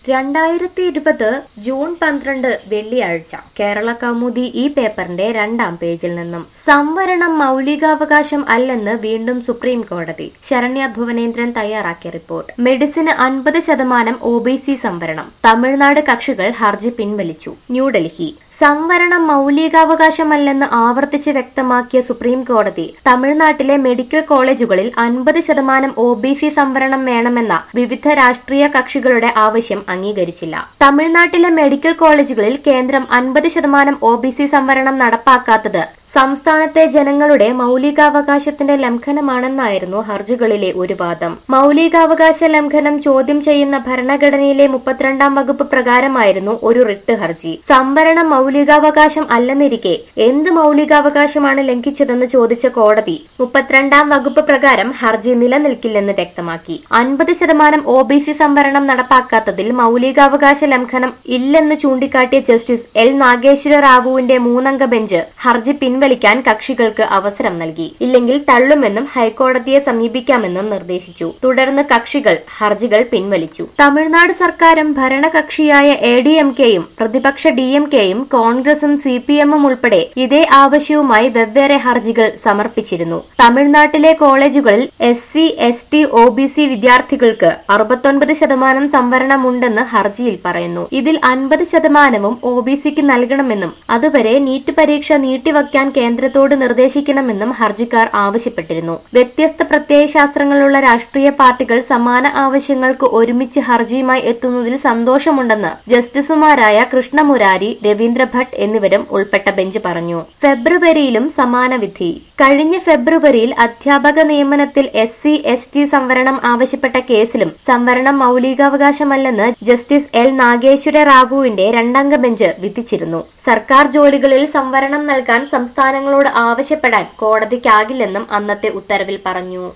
രണ്ടായിരത്തി ഇരുപത് ജൂൺ പന്ത്രണ്ട് വെള്ളിയാഴ്ച കേരള കൗമുദി ഈ പേപ്പറിന്റെ രണ്ടാം പേജിൽ നിന്നും സംവരണം മൗലികാവകാശം അല്ലെന്ന് വീണ്ടും സുപ്രീം കോടതി ശരണ്യ ഭുവനേന്ദ്രൻ തയ്യാറാക്കിയ റിപ്പോർട്ട് മെഡിസിന് അൻപത് ശതമാനം ഒ ബി സി സംവരണം തമിഴ്നാട് കക്ഷികൾ ഹർജി പിൻവലിച്ചു ന്യൂഡൽഹി സംവരണം മൗലികാവകാശമല്ലെന്ന് ആവർത്തിച്ച് വ്യക്തമാക്കിയ സുപ്രീം കോടതി തമിഴ്നാട്ടിലെ മെഡിക്കൽ കോളേജുകളിൽ അൻപത് ശതമാനം ഒ ബി സി സംവരണം വേണമെന്ന വിവിധ രാഷ്ട്രീയ കക്ഷികളുടെ ആവശ്യം അംഗീകരിച്ചില്ല തമിഴ്നാട്ടിലെ മെഡിക്കൽ കോളേജുകളിൽ കേന്ദ്രം അൻപത് ശതമാനം ഒ ബി സി സംവരണം നടപ്പാക്കാത്തത് സംസ്ഥാനത്തെ ജനങ്ങളുടെ മൗലികാവകാശത്തിന്റെ ലംഘനമാണെന്നായിരുന്നു ഹർജികളിലെ ഒരു വാദം മൗലികാവകാശ ലംഘനം ചോദ്യം ചെയ്യുന്ന ഭരണഘടനയിലെ മുപ്പത്തിരണ്ടാം വകുപ്പ് പ്രകാരമായിരുന്നു ഒരു റിട്ട് ഹർജി സംവരണം മൗലികാവകാശം അല്ലെന്നിരിക്കെ എന്ത് മൗലികാവകാശമാണ് ലംഘിച്ചതെന്ന് ചോദിച്ച കോടതി മുപ്പത്തിരണ്ടാം വകുപ്പ് പ്രകാരം ഹർജി നിലനിൽക്കില്ലെന്ന് വ്യക്തമാക്കി അൻപത് ശതമാനം ഒ ബി സി സംവരണം നടപ്പാക്കാത്തതിൽ മൗലികാവകാശ ലംഘനം ഇല്ലെന്ന് ചൂണ്ടിക്കാട്ടിയ ജസ്റ്റിസ് എൽ നാഗേശ്വര റാവുവിന്റെ മൂന്നംഗ ബെഞ്ച് ഹർജി പിൻവലിക്കാൻ കക്ഷികൾക്ക് അവസരം നൽകി ഇല്ലെങ്കിൽ തള്ളുമെന്നും ഹൈക്കോടതിയെ സമീപിക്കാമെന്നും നിർദ്ദേശിച്ചു തുടർന്ന് കക്ഷികൾ ഹർജികൾ പിൻവലിച്ചു തമിഴ്നാട് സർക്കാരും ഭരണകക്ഷിയായ എ ഡി എം കെയും പ്രതിപക്ഷ ഡി എം കെയും കോൺഗ്രസും സി പി എമ്മും ഉൾപ്പെടെ ഇതേ ആവശ്യവുമായി വെവ്വേറെ ഹർജികൾ സമർപ്പിച്ചിരുന്നു തമിഴ്നാട്ടിലെ കോളേജുകളിൽ S C S T O B C വിദ്യാർത്ഥികൾക്ക് അറുപത്തൊൻപത് ശതമാനം സംവരണമുണ്ടെന്ന് ഹർജിയിൽ പറയുന്നു ഇതിൽ അൻപത് ശതമാനവും ഒ ബി സിക്ക് നൽകണമെന്നും അതുവരെ നീറ്റ് പരീക്ഷ നീട്ടിവയ്ക്കാൻ കേന്ദ്രത്തോട് നിർദ്ദേശിക്കണമെന്നും ഹർജിക്കാർ ആവശ്യപ്പെട്ടിരുന്നു വ്യത്യസ്ത പ്രത്യയശാസ്ത്രങ്ങളുള്ള രാഷ്ട്രീയ പാർട്ടികൾ സമാന ആവശ്യങ്ങൾക്ക് ഒരുമിച്ച് ഹർജിയുമായി എത്തുന്നതിൽ സന്തോഷമുണ്ടെന്ന് ജസ്റ്റിസുമാരായ കൃഷ്ണമുരാരി രവീന്ദ്ര ഭട്ട് എന്നിവരും ഉൾപ്പെട്ട ബെഞ്ച് പറഞ്ഞു ഫെബ്രുവരിയിലും സമാന വിധി കഴിഞ്ഞ ഫെബ്രുവരിയിൽ അധ്യാപക നിയമനത്തിൽ എസ് സി എസ് ടി സംവരണം ആവശ്യപ്പെട്ട കേസിലും സംവരണം മൗലികാവകാശമല്ലെന്ന് ജസ്റ്റിസ് എൽ നാഗേശ്വര റാവുവിന്റെ രണ്ടംഗ ബെഞ്ച് വിധിച്ചിരുന്നു സർക്കാർ ജോലികളിൽ സംവരണം നൽകാൻ സംസ്ഥാനങ്ങളോട് ആവശ്യപ്പെടാൻ കോടതിക്കാകില്ലെന്നും അന്നത്തെ ഉത്തരവിൽ പറഞ്ഞു